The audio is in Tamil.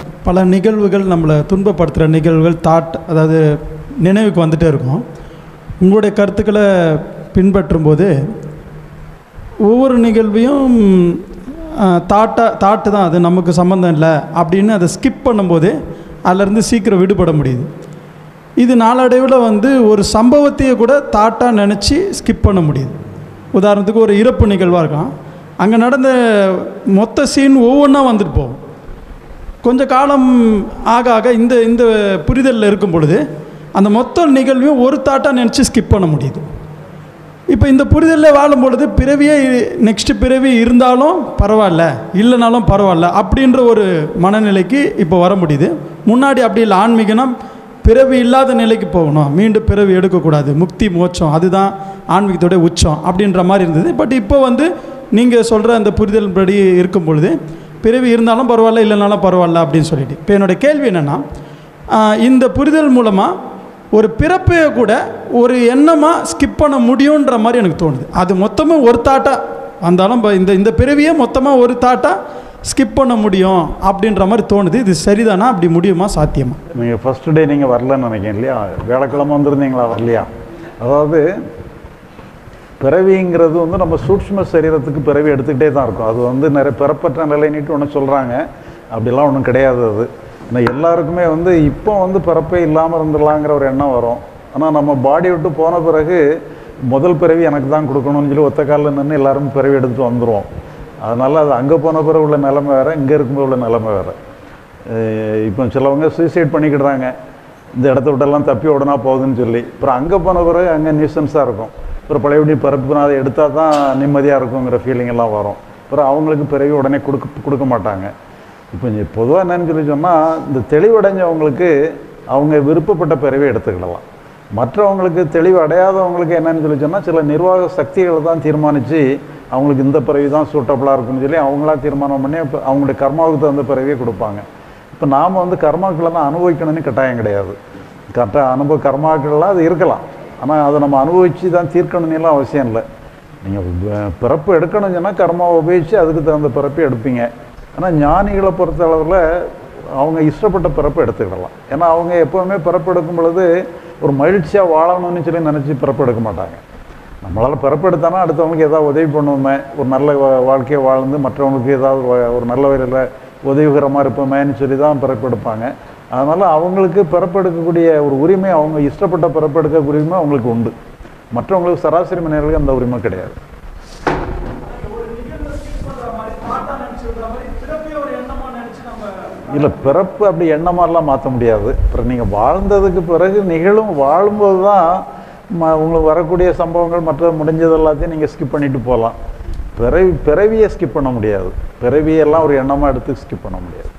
பல நிகழ்வுகள் நம்மளை துன்பப்படுத்துகிற நிகழ்வுகள் தாட் அதாவது நினைவுக்கு வந்துட்டே இருக்கும் உங்களுடைய கருத்துக்களை பின்பற்றும்போது ஒவ்வொரு நிகழ்வையும் தாட்டா தாட்டு தான் அது நமக்கு சம்மந்தம் இல்லை அப்படின்னு அதை ஸ்கிப் பண்ணும்போது அதிலேருந்து சீக்கிரம் விடுபட முடியுது இது நாளடைவில் வந்து ஒரு சம்பவத்தையே கூட தாட்டாக நினச்சி ஸ்கிப் பண்ண முடியுது உதாரணத்துக்கு ஒரு இறப்பு நிகழ்வாக இருக்கலாம் அங்கே நடந்த மொத்த சீன் ஒவ்வொன்றா வந்துட்டு போகும் கொஞ்ச காலம் ஆக ஆக இந்த இந்த புரிதலில் இருக்கும் பொழுது அந்த மொத்த நிகழ்வையும் ஒரு தாட்டாக நினச்சி ஸ்கிப் பண்ண முடியுது இப்போ இந்த புரிதலில் வாழும் பொழுது பிறவியே நெக்ஸ்ட் பிறவி இருந்தாலும் பரவாயில்ல இல்லைனாலும் பரவாயில்ல அப்படின்ற ஒரு மனநிலைக்கு இப்போ வர முடியுது முன்னாடி அப்படி இல்லை ஆன்மீகனா பிறவி இல்லாத நிலைக்கு போகணும் மீண்டும் பிறவி எடுக்கக்கூடாது முக்தி மோட்சம் அதுதான் ஆன்மீகத்தோட உச்சம் அப்படின்ற மாதிரி இருந்தது பட் இப்போ வந்து நீங்கள் சொல்கிற அந்த புரிதல் படி இருக்கும் பொழுது பிறவி இருந்தாலும் பரவாயில்ல இல்லைனாலும் பரவாயில்ல அப்படின்னு சொல்லிட்டு இப்போ என்னோடய கேள்வி என்னென்னா இந்த புரிதல் மூலமாக ஒரு பிறப்பையை கூட ஒரு எண்ணமாக ஸ்கிப் பண்ண முடியுன்ற மாதிரி எனக்கு தோணுது அது மொத்தமாக ஒரு தாட்டாக வந்தாலும் இப்போ இந்த இந்த பிறவியே மொத்தமாக ஒரு தாட்டாக ஸ்கிப் பண்ண முடியும் அப்படின்ற மாதிரி தோணுது இது சரிதானா அப்படி முடியுமா சாத்தியமா நீங்கள் ஃபஸ்ட் டே நீங்கள் வரலன்னு நினைக்கிறேன் இல்லையா வேலைக்கிழமை வந்திருந்தீங்களா வரலையா அதாவது பிறவிங்கிறது வந்து நம்ம சூட்ச்ம சரீரத்துக்கு பிறவி எடுத்துக்கிட்டே தான் இருக்கும் அது வந்து நிறைய பிறப்பற்ற நிலைன்னுட்டு ஒன்று சொல்கிறாங்க அப்படிலாம் ஒன்றும் கிடையாது அது ஏன்னா எல்லாருக்குமே வந்து இப்போ வந்து பிறப்பே இல்லாமல் இருந்துடலாங்கிற ஒரு எண்ணம் வரும் ஆனால் நம்ம பாடி விட்டு போன பிறகு முதல் பிறவி எனக்கு தான் கொடுக்கணும்னு சொல்லி ஒத்த காலில் நின்று எல்லாரும் பிறவி எடுத்துகிட்டு வந்துடுவோம் அதனால் அது அங்கே போன பிறகு உள்ள நிலைமை வேறு இங்கே இருக்கும்போது உள்ள நிலைமை வேறு இப்போ சிலவங்க சூசைட் பண்ணிக்கிடுறாங்க இந்த இடத்த விட்டெல்லாம் தப்பி உடனா போகுதுன்னு சொல்லி அப்புறம் அங்கே போன பிறகு அங்கே நியூசன்ஸாக இருக்கும் அப்புறம் பழையபடி பிறப்பு அதை எடுத்தால் தான் நிம்மதியாக இருக்குங்கிற ஃபீலிங் எல்லாம் வரும் அப்புறம் அவங்களுக்கு பிறகு உடனே கொடுக்க கொடுக்க மாட்டாங்க இப்போ பொதுவாக என்னன்னு சொல்லி சொன்னால் இந்த தெளிவடைஞ்சவங்களுக்கு அவங்க விருப்பப்பட்ட பிறவை எடுத்துக்கிடலாம் மற்றவங்களுக்கு தெளிவு அடையாதவங்களுக்கு என்னன்னு சொல்லி சொன்னால் சில நிர்வாக சக்திகளை தான் தீர்மானித்து அவங்களுக்கு இந்த பிறவி தான் சூட்டபுளாக இருக்குன்னு சொல்லி அவங்களா தீர்மானம் பண்ணி இப்போ அவங்களுடைய கர்மாவுக்கு தகுந்த பிறவியே கொடுப்பாங்க இப்போ நாம் வந்து கர்மாக்களை தான் அனுபவிக்கணும்னு கட்டாயம் கிடையாது கரெக்டாக அனுபவ கர்மாக்கள்லாம் அது இருக்கலாம் ஆனால் அதை நம்ம அனுபவித்து தான் தீர்க்கணும்னுலாம் அவசியம் இல்லை நீங்கள் பிறப்பு எடுக்கணும்னு சொன்னால் கர்மாவை உபயோகித்து அதுக்கு தகுந்த பிறப்பு எடுப்பீங்க ஆனால் ஞானிகளை பொறுத்தளவில் அவங்க இஷ்டப்பட்ட பிறப்பு எடுத்துக்கிடலாம் ஏன்னா அவங்க எப்போவுமே பிறப்பு எடுக்கும் பொழுது ஒரு மகிழ்ச்சியாக வாழணும்னு சொல்லி நினச்சி பிறப்பு எடுக்க மாட்டாங்க நம்மளால் பிறப்பு எடுத்தானா அடுத்தவங்களுக்கு ஏதாவது உதவி பண்ணுவோமே ஒரு நல்ல வா- வாழ்க்கையை வாழ்ந்து மற்றவங்களுக்கு ஏதாவது வ- ஒரு நல்ல வகையில் உதவிகரமாக இருப்போமேன்னு சொல்லி தான் பிறப்பு எடுப்பாங்க அதனால் அவங்களுக்கு பிறப்பெடுக்கக்கூடிய ஒரு உரிமை அவங்க இஷ்டப்பட்ட பிறப்பெடுக்க உரிமை அவங்களுக்கு உண்டு மற்றவங்களுக்கு சராசரி மனிதர்களுக்கு அந்த உரிமை கிடையாது இல்லை பிறப்பு அப்படி எண்ணமாலாம் மாற்ற முடியாது அப்புறம் நீங்கள் வாழ்ந்ததுக்கு பிறகு நிகழும் வாழும்போது தான் ம- உங்களுக்கு வரக்கூடிய சம்பவங்கள் மற்ற முடிஞ்சது எல்லாத்தையும் நீங்கள் ஸ்கிப் பண்ணிட்டு போகலாம் பிறவி பிறவியை ஸ்கிப் பண்ண முடியாது பிறவியெல்லாம் ஒரு எண்ணமாக எடுத்து ஸ்கிப் பண்ண முடியாது